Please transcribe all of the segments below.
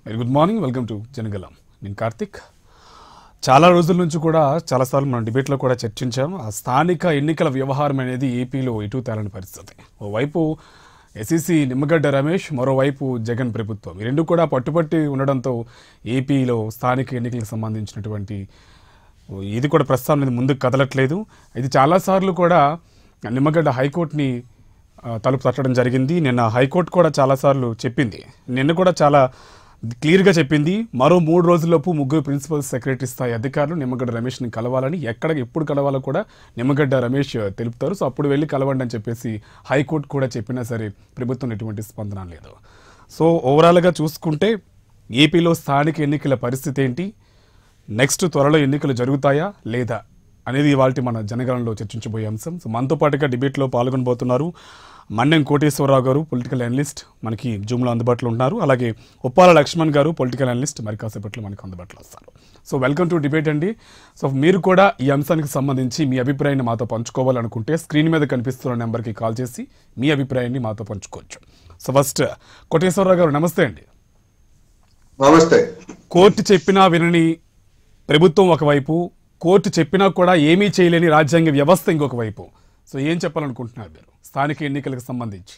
Very good morning welcome to Janagalam నేను కార్తిక్ చాలా రోజుల నుంచి కూడా చాలాసార్లు మనం డిబేట్లో కూడా చర్చించాం ఆ స్థానిక ఎన్నికల వ్యవహారం అనేది ఏపీలో ఇటు తేలని పరిస్థితి ఓవైపు ఎస్ఈసి నిమ్మగడ్డ రమేష్ మరోవైపు జగన్ ప్రభుత్వం ఈ రెండు కూడా పట్టుపట్టి ఉండడంతో ఏపీలో స్థానిక ఎన్నికలకు సంబంధించినటువంటి ఇది కూడా ప్రస్తుతం అనేది ముందుకు కదలట్లేదు ఇది చాలాసార్లు కూడా నిమ్మగడ్డ హైకోర్టుని ఆ, తలుపు తట్టడం జరిగింది నిన్న హైకోర్టు కూడా చాలాసార్లు చెప్పింది నిన్న కూడా చాలా క్లియర్గా చెప్పింది మరో మూడు రోజుల్లోపు ముగ్గురు ప్రిన్సిపల్ సెక్రటరీ స్థాయి అధికారులు నిమ్మగడ్డ రమేష్ని కలవాలని ఎక్కడ ఎప్పుడు కలవాలో కూడా నిమ్మగడ్డ రమేష్ తెలుపుతారు సో అప్పుడు వెళ్ళి కలవండి అని చెప్పేసి హైకోర్టు కూడా చెప్పినా సరే ప్రభుత్వం ఎటువంటి స్పందన లేదు సో ఓవరాల్గా చూసుకుంటే ఏపీలో స్థానిక ఎన్నికల పరిస్థితి ఏంటి నెక్స్ట్ త్వరలో ఎన్నికలు జరుగుతాయా లేదా అనేది ఇవాళ మన జనగణంలో చర్చించబోయే అంశం సో మనతో పాటుగా డిబేట్లో పాల్గొనబోతున్నారు మన్నెం కోటేశ్వరరావు గారు పొలిటికల్ అనలిస్ట్ మనకి జూమ్లో అందుబాటులో ఉన్నారు అలాగే ఉప్పాల లక్ష్మణ్ గారు పొలిటికల్ అనలిస్ట్ మరి కాసేపట్లో మనకు అందుబాటులో వస్తారు సో వెల్కమ్ టు డిబేట్ అండి సో మీరు కూడా ఈ అంశానికి సంబంధించి మీ అభిప్రాయాన్ని మాతో పంచుకోవాలనుకుంటే స్క్రీన్ మీద కనిపిస్తున్న నెంబర్కి కాల్ చేసి మీ అభిప్రాయాన్ని మాతో పంచుకోవచ్చు సో ఫస్ట్ కోటేశ్వరరావు గారు నమస్తే అండి నమస్తే కోర్టు చెప్పినా వినని ప్రభుత్వం ఒకవైపు కోర్టు చెప్పినా కూడా ఏమీ చేయలేని రాజ్యాంగ వ్యవస్థ ఇంకొక వైపు సో ఏం చెప్పాలనుకుంటున్నారు మీరు స్థానిక ఎన్నికలకు సంబంధించి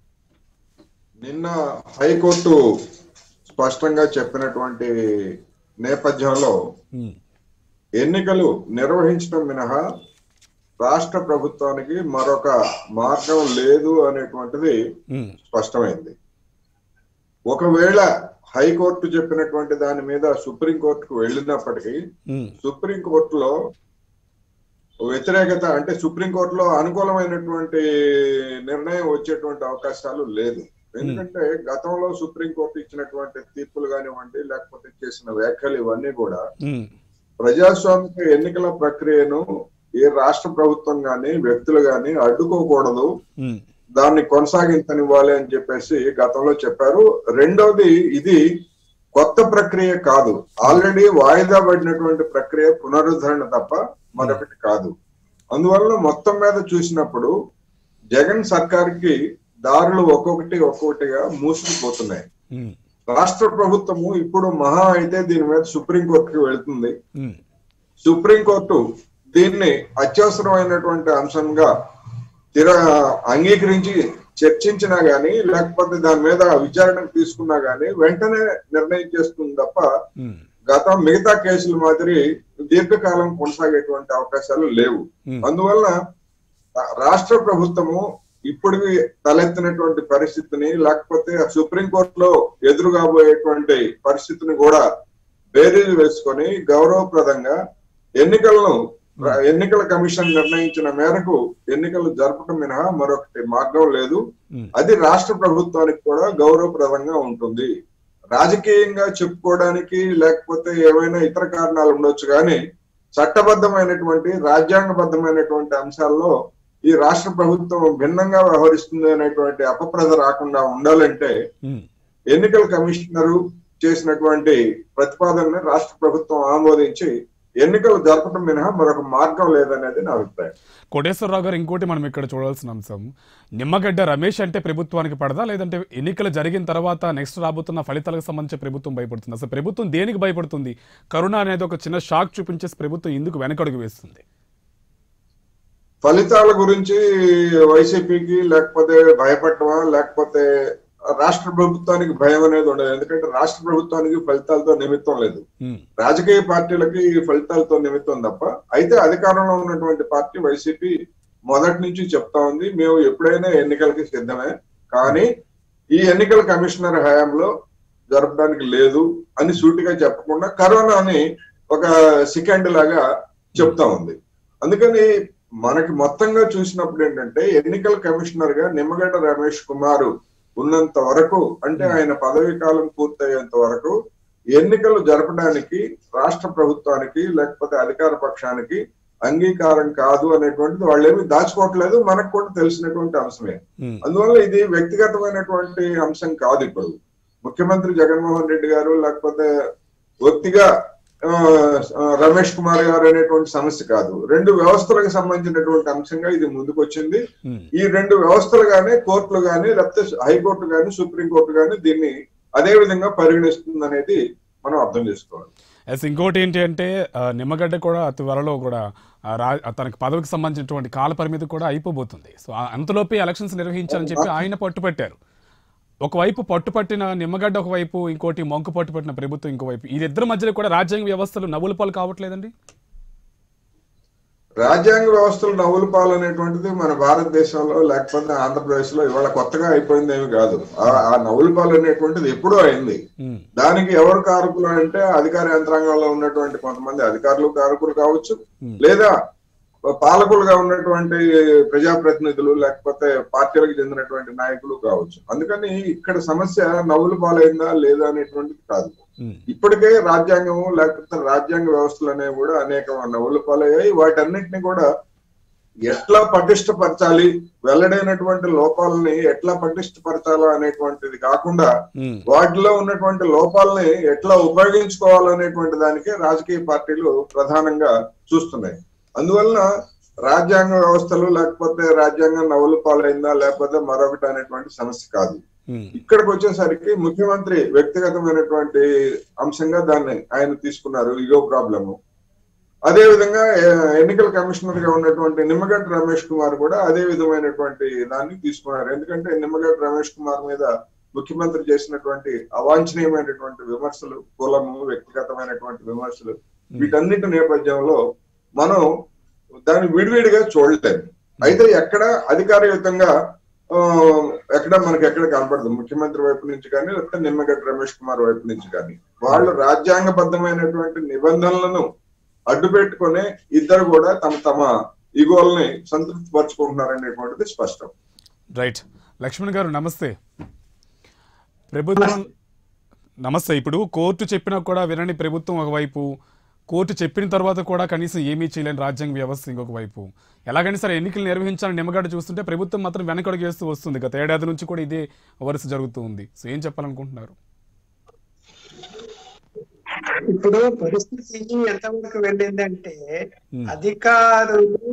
నిన్న హైకోర్టు స్పష్టంగా చెప్పినటువంటి నేపథ్యంలో ఉమ్, ఎన్నికలు నిర్వహించడం మినహా రాష్ట్ర ప్రభుత్వానికి మరొక మార్గం లేదు అనేటువంటిది ఉమ్, స్పష్టమైంది ఒకవేళ హైకోర్టు చెప్పినటువంటి దాని మీద సుప్రీంకోర్టుకు వెళ్ళినప్పటికీ ఉమ్, సుప్రీంకోర్టులో వ్యతిరేకత అంటే సుప్రీంకోర్టులో అనుకూలమైనటువంటి నిర్ణయం వచ్చేటువంటి అవకాశాలు లేదు ఎందుకంటే గతంలో సుప్రీంకోర్టు ఇచ్చినటువంటి తీర్పులు కానివ్వండి లేకపోతే చేసిన వ్యాఖ్యలు ఇవన్నీ కూడా ఉమ్, ప్రజాస్వామిక ఎన్నికల ప్రక్రియను ఏ రాష్ట్ర ప్రభుత్వం గాని వ్యక్తులు గాని అడ్డుకోకూడదు ఉమ్, దాన్ని కొనసాగించనివ్వాలి అని చెప్పేసి గతంలో చెప్పారు రెండవది ఇది కొత్త ప్రక్రియ కాదు ఆల్రెడీ వాయిదా పడినటువంటి ప్రక్రియ పునరుద్ధరణ తప్ప మరొకటి కాదు అందువల్ల మొత్తం మీద చూసినప్పుడు జగన్ సర్కార్కి దారులు ఒక్కొక్కటి ఒక్కొక్కటిగా మూసుకుపోతున్నాయి ఉమ్, రాష్ట్ర ప్రభుత్వము ఇప్పుడు మహా అయితే దీని మీద సుప్రీంకోర్టుకి వెళ్తుంది ఉమ్, సుప్రీంకోర్టు దీన్ని అత్యవసరమైనటువంటి అంశంగా తిర అంగీకరించి చర్చించినా గానీ లేకపోతే దాని మీద విచారణకు తీసుకున్నా గానీ వెంటనే నిర్ణయం చేస్తుంది తప్ప ఉమ్, గతం మిగతా కేసుల మాదిరి దీర్ఘకాలం కొనసాగేటువంటి అవకాశాలు లేవు ఉమ్, అందువల్ల రా- రాష్ట్ర ప్రభుత్వము ఇప్పుడు తలెత్తినటువంటి పరిస్థితిని లేకపోతే సుప్రీంకోర్టులో ఎదురు కాబోయేటువంటి పరిస్థితిని కూడా బేరీలు వేసుకొని గౌరవప్రదంగా ఎన్నికలను ర- ఎన్నికల కమిషన్ నిర్ణయించిన మేరకు ఎన్నికలు జరపడం మినహా మరొకటి మార్గం లేదు ఉమ్, అది రాష్ట్ర ప్రభుత్వానికి కూడా గౌరవప్రదంగా ఉంటుంది రాజకీయంగా చెప్పుకోవడానికి లేకపోతే ఏమైనా ఇతర కారణాలు ఉండొచ్చు కానీ చట్టబద్ధమైనటువంటి రాజ్యాంగబద్ధమైనటువంటి అంశాల్లో ఈ రాష్ట్ర ప్రభుత్వం భిన్నంగా వ్యవహరిస్తుంది అనేటువంటి అపప్రద రాకుండా ఉండాలంటే ఉమ్. ఎన్నికల కమిషనరు చేసినటువంటి ప్రతిపాదనని రాష్ట్ర ప్రభుత్వం ఆమోదించి ఎన్నికలు జరపడం మినహా మరొక మార్గం లేదనేది నా అభిప్రాయం కోటేశ్వరరావు గారు ఇంకోటి మనం ఇక్కడ చూడాల్సిన అంశం నిమ్మగడ్డ రమేష్ అంటే ప్రభుత్వానికి పడదా లేదంటే ఎన్నికలు జరిగిన తర్వాత నెక్స్ట్ రాబోతున్న ఫలితాలకు సంబంధించి ప్రభుత్వం భయపడుతుంది అసలు ప్రభుత్వం దేనికి భయపడుతుంది కరోనా అనేది ఒక చిన్న షాక్ చూపించేసి ప్రభుత్వం ఎందుకు వెనకడుగు వేస్తుంది ఫలితాల గురించి వైసీపీకి లేకపోతే భయపడటమా లేకపోతే రాష్ట్ర ప్రభుత్వానికి భయం అనేది ఉండదు ఎందుకంటే రాష్ట్ర ప్రభుత్వానికి ఫలితాలతో నిమిత్తం లేదు ఉమ్, రాజకీయ పార్టీలకి ఈ ఫలితాలతో నిమిత్తం తప్ప అయితే అధికారంలో ఉన్నటువంటి పార్టీ వైసీపీ మొదటి నుంచి చెప్తా ఉంది మేము ఎప్పుడైనా ఎన్నికలకి సిద్ధమే కానీ ఈ ఎన్నికల కమిషనర్ హయాంలో జరపడానికి లేదు అని సూటిగా చెప్పకుండా కరోనాని ఒక సెకండ్ లాగా చెప్తా ఉంది అందుకని మనకి మొత్తంగా చూసినప్పుడు ఏంటంటే ఎన్నికల కమిషనర్ గా నిమ్మగడ్డ రమేష్ కుమార్ ఉన్నంత వరకు అంటే ఆయన పదవీ కాలం పూర్తయ్యేంత వరకు ఎన్నికలు జరపడానికి రాష్ట్ర ప్రభుత్వానికి లేకపోతే అధికార పక్షానికి అంగీకారం కాదు అనేటువంటిది వాళ్ళు ఏమి దాచుకోవట్లేదు మనకు కూడా తెలిసినటువంటి అంశమే ఉమ్, అందువల్ల ఇది వ్యక్తిగతమైనటువంటి అంశం కాదు ఇప్పుడు ముఖ్యమంత్రి జగన్మోహన్ రెడ్డి గారు లేకపోతే వ్యక్తిగా ఆ, ఆ, రమేష్ కుమార్ గారు అనేటువంటి సమస్య కాదు రెండు వ్యవస్థలకు సంబంధించినటువంటి అంశంగా ఇది ముందుకొచ్చింది ఉమ్, ఈ రెండు వ్యవస్థలు గానీ కోర్టులు గానీ లేకపోతే హైకోర్టు గానీ సుప్రీంకోర్టు గానీ దీన్ని అదే విధంగా పరిగణిస్తుంది అనేది మనం అర్థం చేసుకోవాలి ఎస్ ఇంకోటి ఏంటి అంటే ఆ, నిమ్మగడ్డ కూడా అతి త్వరలో కూడా ఆ, రా తనకి పదవికి సంబంధించినటువంటి కాల పరిమితి కూడా అయిపోబోతుంది సో ఆ అంతలోపే ఎలక్షన్స్ నిర్వహించాలని చెప్పి ఆయన పట్టుపట్టారు ఒకవైపు పట్టుపట్టిన నిమ్మగడ్డ ఒకవైపు ఇంకోటి మొంకు పట్టుపట్టిన ప్రభుత్వం ఇంకోవైపు ఈ ఇద్దరి మధ్యలో కూడా రాజ్యాంగ వ్యవస్థలు నవ్వుల పాలు కావట్లేదండి రాజ్యాంగ వ్యవస్థలు నవ్వుల పాలు అనేటువంటిది మన భారతదేశంలో లేకపోతే ఆంధ్రప్రదేశ్ లో ఇవాళ కొత్తగా అయిపోయింది ఏమి కాదు ఆ- ఆ నవ్వుల పాలు అనేటువంటిది ఎప్పుడూ అయింది ఉమ్, దానికి ఎవరు కారకులు అంటే అధికార యంత్రాంగంలో ఉన్నటువంటి కొంతమంది అధికారులు కారకులు కావచ్చు Hmm. లేదా పాలకులుగా ఉన్నటువంటి ప్రజాప్రతినిధులు లేకపోతే పార్టీలకు చెందినటువంటి నాయకులు కావచ్చు అందుకని ఇక్కడ సమస్య నవ్వుల పాలైందా లేదా అనేటువంటిది కాదు ఉమ్, ఇప్పటికే రాజ్యాంగము లేకపోతే రాజ్యాంగ వ్యవస్థలు అనేవి కూడా అనేక నవ్వుల పాలయ్యాయి వాటన్నిటిని కూడా ఎట్లా పటిష్టపరచాలి వెల్లడైనటువంటి లోపాలని ఎట్లా పటిష్టపరచాలా అనేటువంటిది కాకుండా ఉమ్, వాటిలో ఉన్నటువంటి లోపాలని ఎట్లా ఉపయోగించుకోవాలనేటువంటి దానికే రాజకీయ పార్టీలు ప్రధానంగా చూస్తున్నాయి అందువలన రాజ్యాంగ వ్యవస్థలు లేకపోతే రాజ్యాంగం నవ్వుల పాలైందా లేకపోతే మరొకటి అనేటువంటి సమస్య కాదు ఉమ్, ఇక్కడికి వచ్చేసరికి ముఖ్యమంత్రి వ్యక్తిగతమైనటువంటి అంశంగా దాన్ని ఆయన తీసుకున్నారు ఇగో ప్రాబ్లము అదే విధంగా ఏ- ఎన్నికల కమిషనర్ గా ఉన్నటువంటి నిమ్మగడ్డ రమేష్ కుమార్ కూడా అదే విధమైనటువంటి దాన్ని తీసుకున్నారు ఎందుకంటే నిమ్మగడ్డ రమేష్ కుమార్ మీద ముఖ్యమంత్రి చేసినటువంటి అవాంఛనీయమైనటువంటి విమర్శలు కులము వ్యక్తిగతమైనటువంటి విమర్శలు వీటన్నిటి నేపథ్యంలో మనం దాన్ని విడివిడిగా చూడలేము అయితే ఎక్కడ అధికారయుతంగా ఆ, ఎక్కడ మనకి ఎక్కడ కనపడదు ముఖ్యమంత్రి వైపు నుంచి కానీ లేకపోతే నిమ్మగడ్డ రమేష్ కుమార్ వైపు నుంచి కానీ వాళ్ళు రాజ్యాంగబద్ధమైనటువంటి నిబంధనలను అడ్డు పెట్టుకుని ఇద్దరు కూడా తమ తమ ఇగోల్ని సంతృప్తి పరుచుకుంటున్నారు అనేటువంటిది స్పష్టం రైట్ లక్ష్మణ్ గారు నమస్తే ప్రభుత్వం నమస్తే ఇప్పుడు కోర్టు చెప్పినా కూడా వినని ప్రభుత్వం ఒకవైపు కోర్టు చెప్పిన తర్వాత కూడా కనీసం ఏమీ చేయలేని రాజ్యాంగ వ్యవస్థ ఇంకొక వైపు ఎలాగైనా సరే ఎన్నికలు నిర్వహించాలని నిమ్మగడ్డ చూస్తుంటే ప్రభుత్వం మాత్రం వెనకడుగు వేస్తూ వస్తుంది గత ఏడాది నుంచి కూడా ఇదే వరుస జరుగుతూ ఉంది సో ఏం చెప్పాలనుకుంటున్నారు ఇప్పుడు పరిస్థితి ఎంతవరకు వెళ్ళిందంటే Hmm. అధికారులు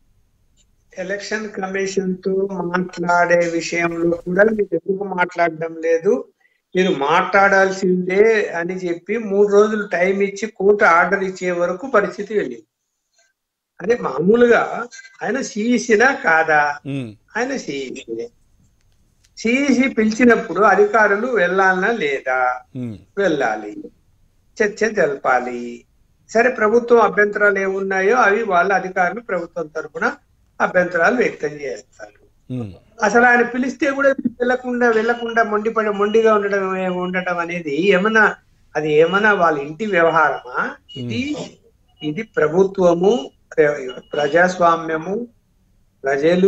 ఎలక్షన్ కమిషన్ తో మాట్లాడే విషయంలో కూడా మీరు ఎందుకు మాట్లాడడం లేదు మీరు మాట్లాడాల్సిందే అని చెప్పి మూడు రోజులు టైం ఇచ్చి కోర్టు ఆర్డర్ ఇచ్చే వరకు పరిస్థితి వెళ్ళింది అదే మామూలుగా ఆయన సిఈసినా కాదా ఉమ్, ఆయన సిఈసి సిఈసి పిలిచినప్పుడు అధికారులు వెళ్ళాలనా లేదా ఉమ్, వెళ్ళాలి చర్చ జరపాలి సరే ప్రభుత్వం అభ్యంతరాలు ఏమున్నాయో అవి వాళ్ళ అధికారులు ప్రభుత్వం తరఫున అభ్యంతరాలు వ్యక్తం చేస్తారు ఉమ్, అసలు ఆయన పిలిస్తే కూడా వెళ్ళకుండా వెళ్ళకుండా మొండిపడి మొండిగా ఉండడం ఏ- ఉండటం అనేది ఏమన్నా అది ఏమన్నా వాళ్ళ ఇంటి వ్యవహారమా ఇది ఇది ప్రభుత్వము ప్ర- ప్రజాస్వామ్యము ప్రజలు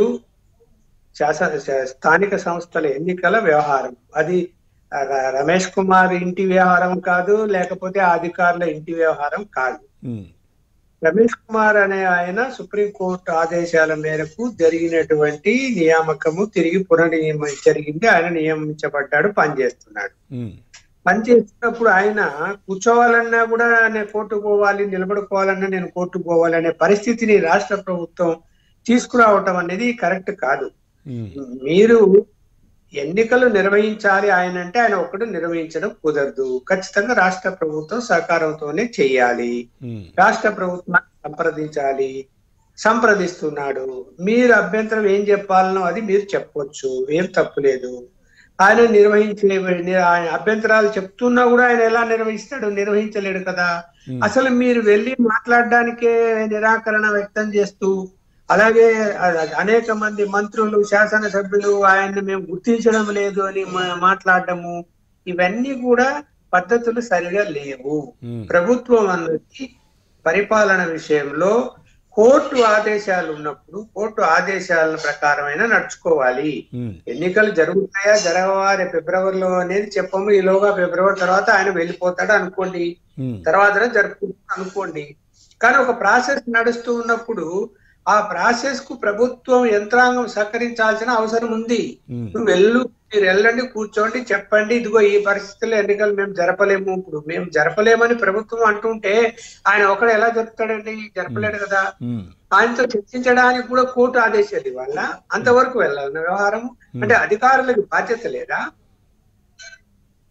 శాసన శా- స్థానిక సంస్థల ఎన్నికల వ్యవహారం అది ఆ, ర- రమేష్ కుమార్ ఇంటి వ్యవహారం కాదు లేకపోతే ఆ అధికారుల ఇంటి వ్యవహారం కాదు ఉమ్, రమేష్ కుమార్ అనే ఆయన సుప్రీంకోర్టు ఆదేశాల మేరకు జరిగినటువంటి నియామకము తిరిగి పునర్నియమ జరిగింది ఆయన నియమించబడ్డాడు పనిచేస్తున్నాడు ఉమ్, పనిచేస్తున్నప్పుడు ఆయన కూర్చోవాలన్నా కూడా నేను కోర్టుకు పోవాలి నిలబడుకోవాలన్నా నేను కోర్టుకు పోవాలి అనే పరిస్థితిని రాష్ట్ర ప్రభుత్వం తీసుకురావటం అనేది కరెక్ట్ కాదు ఉమ్, మీరు ఎన్నికలు నిర్వహించాలి ఆయన అంటే ఆయన ఒక్కడు నిర్వహించడం కుదరదు ఖచ్చితంగా రాష్ట్ర ప్రభుత్వం సహకారంతోనే చేయాలి ఉమ్, రాష్ట్ర ప్రభుత్వాన్ని సంప్రదించాలి సంప్రదిస్తున్నాడు మీరు అభ్యంతరం ఏం చెప్పాలనో అది మీరు చెప్పొచ్చు ఏం తప్పులేదు ఆయన నిర్వహించే ఆయన అభ్యంతరాలు చెప్తున్నా కూడా ఆయన ఎలా నిర్వహిస్తాడు నిర్వహించలేడు కదా ఉమ్, అసలు మీరు వెళ్ళి మాట్లాడడానికే నిరాకరణ వ్యక్తం చేస్తూ అలాగే అ- అనేక మంది మంత్రులు శాసనసభ్యులు ఆయన్ని మేము గుర్తించడం లేదు అని మా- మాట్లాడడము ఇవన్నీ కూడా పద్ధతులు సరిగా లేవు ఉమ్, ప్రభుత్వం అన్నది పరిపాలన విషయంలో కోర్టు ఆదేశాలు ఉన్నప్పుడు కోర్టు ఆదేశాల ప్రకారమైన నడుచుకోవాలి ఉమ్, ఎన్నికలు జరుగుతాయా జరగవా రేపు ఫిబ్రవరిలో అనేది చెప్పము ఈలోగా ఫిబ్రవరి తర్వాత ఆయన వెళ్ళిపోతాడు అనుకోండి ఉమ్, తర్వాత జరుపుకుంటాం అనుకోండి కానీ ఒక ప్రాసెస్ నడుస్తూ ఉన్నప్పుడు ఆ ప్రాసెస్ కు ప్రభుత్వం యంత్రాంగం సహకరించాల్సిన అవసరం ఉంది ఉమ్, నువ్వు వెళ్ళు మీరు వెళ్ళండి కూర్చోండి చెప్పండి ఇదిగో ఈ పరిస్థితుల్లో ఎన్నికలు మేము జరపలేము ఇప్పుడు మేము జరపలేమని ప్రభుత్వం అంటుంటే ఆయన ఒకడు ఎలా జరుపుతాడండి జరపలేడు కదా ఉమ్, ఆయనతో చర్చించడానికి కూడా కోర్టు ఆదేశాలు ఇవ్వాల అంతవరకు వెళ్ళాలి వ్యవహారం అంటే అధికారులకు బాధ్యత లేదా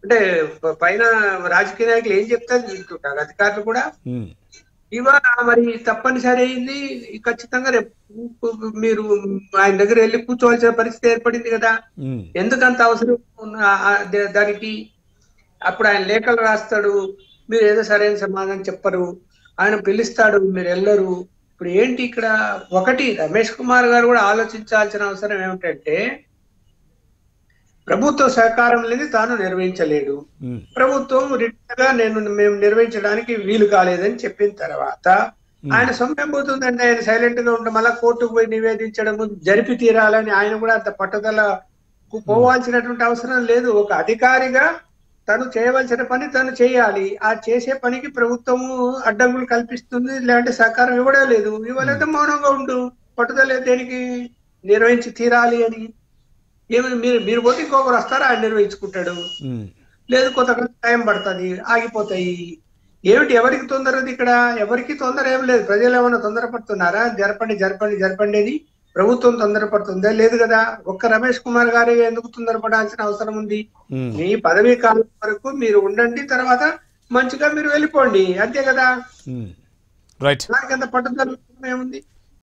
అంటే ప- పైన రాజకీయ నాయకులు ఏం చెప్తారు వింటుంటారు అధికారులు కూడా ఉమ్, ఇవాళ మరి తప్పనిసరి అయింది ఖచ్చితంగా రేపు మీరు ఆయన దగ్గర వెళ్ళి కూర్చోవలసిన పరిస్థితి ఏర్పడింది కదా ఉమ్, ఎందుకంత అవసరం ఉన్న- ఆ ద- దానికి అప్పుడు ఆయన లేఖలు రాస్తాడు మీరు ఏదో సరైన సమాధానం చెప్పరు ఆయన పిలుస్తాడు మీరు వెళ్ళరు ఇప్పుడు ఏంటి ఇక్కడ ఒకటి రమేష్ కుమార్ గారు కూడా ఆలోచించాల్సిన అవసరం ఏమిటంటే ప్రభుత్వ సహకారం లేని తాను నిర్వహించలేడు ఉమ్, ప్రభుత్వం రిటర్న్ గా నేను మేము నిర్వహించడానికి వీలు కాలేదని చెప్పిన తర్వాత ఆయన సొమ్మేం పోతుందంటే ఆయన సైలెంట్ గా ఉంటే మళ్ళా కోర్టుకు పోయి నివేదించడం జరిపి తీరాలని ఆయన కూడా అంత పట్టుదల పోవాల్సినటువంటి అవసరం లేదు ఒక అధికారిగా తను చేయవలసిన పని తను చేయాలి ఆ చేసే పనికి ప్రభుత్వము అడ్డంకులు కల్పిస్తుంది లేదంటే సహకారం ఇవ్వడం లేదు ఇవ్వలేదు మౌనంగా ఉండు పట్టుదల దేనికి నిర్వహించి తీరాలి అని ఏమి మీరు మీరు పోతే ఇంకొకరు వస్తారా ఆయన నిర్వహించుకుంటాడు ఉమ్, లేదు కొంతకాలం టైం పడుతుంది ఆగిపోతాయి ఏమిటి ఎవరికి తొందర ఉంది ఇక్కడ ఎవరికి తొందర ఏం లేదు ప్రజలు ఏమైనా తొందరపడుతున్నారా జరపండి జరపండి జరపండి అని ప్రభుత్వం తొందరపడుతుందా లేదు కదా ఒక్క రమేష్ కుమార్ గారు ఎందుకు తొందరపడాల్సిన అవసరం ఉంది ఉమ్, మీ పదవీ కాలం వరకు మీరు ఉండండి తర్వాత మంచిగా మీరు వెళ్ళిపోండి అంతే కదా ఉమ్. రైట్ దానికి అంత పట్టుదల ఏముంది